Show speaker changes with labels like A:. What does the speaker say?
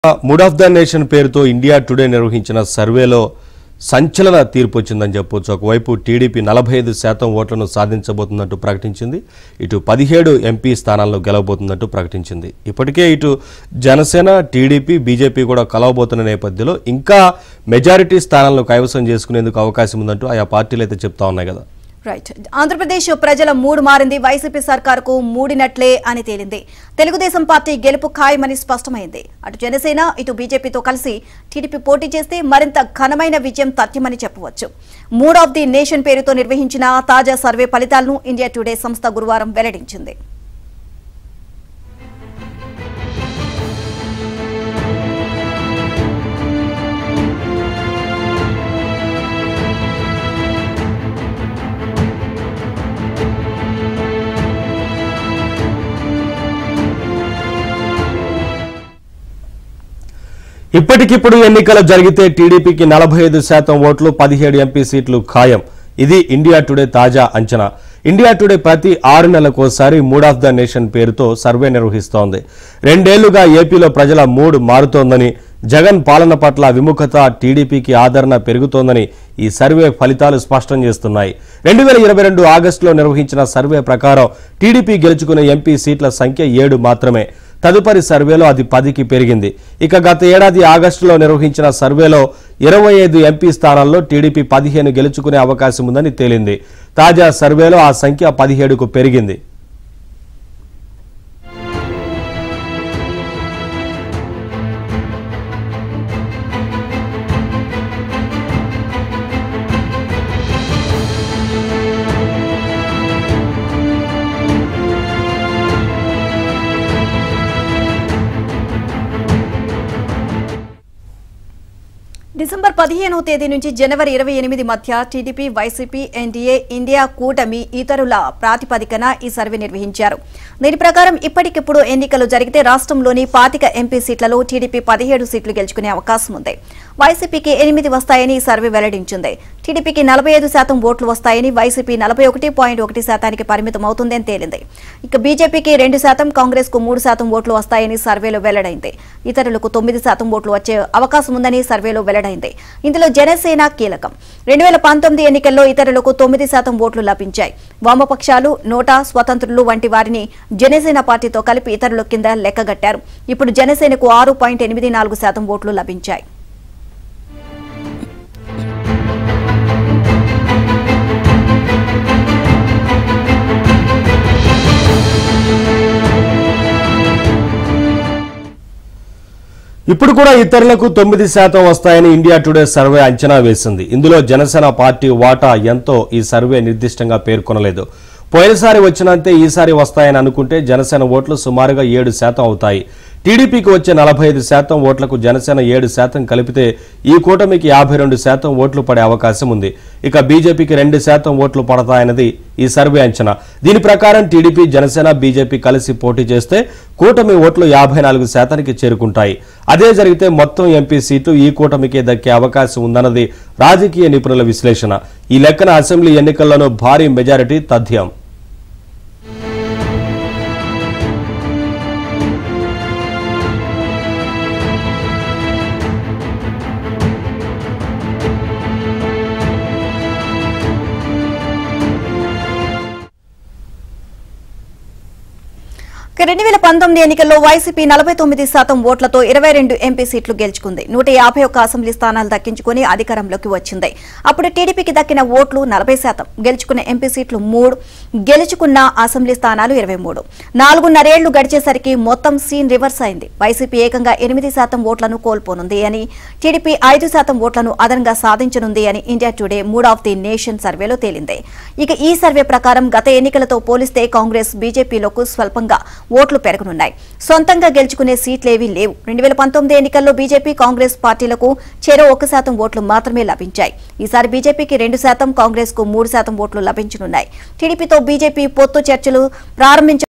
A: mood of the nation పేరుతో India Today నిర్వహించిన సర్వేలో సంచలన తీర్పు వచ్చిందని చెప్పొచ్చు ఒకవైపు టీడీపీ నలభై ఐదు శాతం ఓట్లను సాధించబోతున్నట్టు ప్రకటించింది ఇటు పదిహేడు ఎంపీ స్థానాల్లో గెలవబోతున్నట్టు ప్రకటించింది ఇప్పటికే ఇటు జనసేన టీడీపీ బీజేపీ కూడా కలవబోతున్న నేపథ్యంలో ఇంకా మెజారిటీ స్థానాలను కైవసం చేసుకునేందుకు అవకాశం ఉందంటూ ఆయా పార్టీలు అయితే చెప్తా ఉన్నాయి కదా
B: రైట్ ఆంధ్రప్రదేశ్ ప్రజల మూడు మారింది వైసీపీ సర్కారుకు మూడినట్లే అని తేలింది తెలుగుదేశం పార్టీ గెలుపు ఖాయమని స్పష్టమైంది అటు జనసేన ఇటు బీజేపీతో కలిసి టీడీపీ పోటీ చేస్తే మరింత ఘనమైన విజయం తథ్యమని చెప్పవచ్చు మూడ్ ఆఫ్ ది నేషన్ పేరుతో నిర్వహించిన తాజా సర్వే ఫలితాలను ఇండియా టుడే సంస్థ గురువారం వెల్లడించింది
A: ఇప్పటికిప్పుడు ఎన్నికలు జరిగితే టీడీపీకి నలభై ఐదు శాతం ఓట్లు పదిహేడు ఎంపీ సీట్లు ఖాయం ఇది ఇండియా టుడే తాజా అంచనా ఇండియా టుడే ప్రతి ఆరు నెలలకోసారి మూడ్ ఆఫ్ ద నేషన్ పేరుతో సర్వే నిర్వహిస్తోంది రెండేళ్లుగా ఏపీలో ప్రజల మూడ్ మారుతోందని జగన్ పాలన పట్ల విముఖత టీడీపీకి ఆదరణ పెరుగుతోందని ఈ సర్వే ఫలితాలు స్పష్టం చేస్తున్నాయి రెండు వేల ఇరవై రెండు ఆగస్టులో నిర్వహించిన సర్వే ప్రకారం టీడీపీ గెలుచుకునే ఎంపీ సీట్ల సంఖ్య ఏడు మాత్రమే తదుపరి సర్వేలో అది పదికి పెరిగింది ఇక గత ఏడాది ఆగస్టులో నిర్వహించిన సర్వేలో ఇరవై ఐదు ఎంపీ స్థానాల్లో టీడీపీ పదిహేను గెలుచుకునే అవకాశం ఉందని తేలింది తాజా సర్వేలో ఆ సంఖ్య పదిహేడుకు పెరిగింది
B: డిసెంబర్ పదిహేనవ తేదీ నుంచి జనవరి ఇరవై ఎనిమిది మధ్య టీడీపీ వైసీపీ ఎన్డీఏ ఇండియా కూటమి ఇతరుల ప్రాతిపదికన ఈ సర్వే నిర్వహించారు దీని ప్రకారం ఇప్పటికిప్పుడు ఎన్నికలు జరిగితే రాష్ట్రంలోని పాతిక ఎంపీ సీట్లలో టీడీపీ పదిహేడు సీట్లు గెలుచుకునే అవకాశం ఉంది వైసీపీకి ఎనిమిది వస్తాయని ఈ సర్వే వెల్లడించింది టీడీపీకి నలభై ఐదు శాతం ఓట్లు వస్తాయని వైసీపీ నలభై ఒకటి పాయింట్ ఒకటి శాతానికి పరిమితం అవుతుందని తేలింది ఇక బీజేపీకి రెండు శాతం కాంగ్రెస్ కు మూడు శాతం ఓట్లు వస్తాయని సర్వేలో వెల్లడైంది ఇతరులకు తొమ్మిది శాతం ఓట్లు వచ్చే అవకాశం ఉందని సర్వేలో వెల్లడైంది ఇందులో జనసేన కీలకం రెండు వేల పంతొమ్మిది ఎన్నికల్లో ఇతరులకు తొమ్మిది శాతం ఓట్లు లభించాయి వామపక్షాలు నోటా స్వతంత్రులు వంటి వారిని జనసేన పార్టీతో కలిపి ఇతరుల కింద లెక్కగట్టారు ఇప్పుడు జనసేనకు ఆరు పాయింట్ ఎనిమిది నాలుగు శాతం ఓట్లు లభించాయి
A: ఇప్పుడు కూడా ఇతరులకు తొమ్మిది శాతం వస్తాయని ఇండియా టుడే సర్వే అంచనా వేసింది ఇందులో జనసేన పార్టీ వాటా ఎంతో ఈ సర్వే నిర్దిష్టంగా పేర్కొనలేదు పోయినసారి వచ్చినంతే ఈసారి వస్తాయని అనుకుంటే జనసేన ఓట్లు సుమారుగా ఏడు శాతం అవుతాయి టీడీపీకి వచ్చే నలభై ఐదు శాతం ఓట్లకు జనసేన ఏడు శాతం కలిపితే ఈ కూటమికి యాభై రెండు శాతం ఓట్లు పడే అవకాశం ఉంది ఇక బీజేపీకి రెండు శాతం ఓట్లు పడతాయన్నది ఈ సర్వే అంచనా దీని ప్రకారం టీడీపీ జనసేన బీజేపీ కలిసి పోటీ చేస్తే కూటమి ఓట్లు యాభై నాలుగు శాతానికి చేరుకుంటాయి అదే జరిగితే మొత్తం ఎంపీ సీటు ఈ కూటమికే దక్కే అవకాశం ఉందన్నది రాజకీయ నిపుణుల విశ్లేషణ ఈ లెక్కన అసెంబ్లీ ఎన్నికల్లోనూ భారీ మెజారిటీ తథ్యం
B: రెండు వేల పంతొమ్మిది ఎన్నికల్లో వైసీపీ నలభై తొమ్మిది శాతం ఓట్లతో ఇరవై రెండు ఎంపీ సీట్లు గెలుచుకుంది నూట యాభై ఒక్క అసెంబ్లీ స్థానాలు దక్కించుకుని అధికారంలోకి వచ్చింది అప్పుడు టీడీపీకి దక్కిన ఓట్లు నలభై శాతం గెలుచుకున్న ఎంపీ సీట్లు మూడు గెలుచుకున్న అసెంబ్లీ స్థానాలు ఇరవై మూడు నాలుగున్నరేళ్లు గడిచేసరికి మొత్తం సీన్ రివర్స్ అయింది వైసీపీ ఏకంగా ఎనిమిది శాతం ఓట్లను కోల్పోనుంది అని టీడీపీ ఐదు శాతం ఓట్లను అదనంగా సాధించనుంది అని India Today mood of the nation సర్వేలో తేలింది ఇక ఈ సర్వే ప్రకారం గత ఎన్నికలతో పోలిస్తే కాంగ్రెస్ బీజేపీలకు స్వల్పంగా ఓట్లు పెరగనున్నాయి సొంతంగా గెలుచుకునే సీట్లేవీ లేవు రెండు వేల పంతొమ్మిది ఎన్నికల్లో బీజేపీ కాంగ్రెస్ పార్టీలకు చెరో ఒక శాతం ఓట్లు మాత్రమే లభించాయి ఈసారి బీజేపీకి రెండు శాతం కాంగ్రెస్ కు మూడు శాతం ఓట్లు లభించనున్నాయి టీడీపీతో బీజేపీ పొత్తు చర్చలు ప్రారంభించ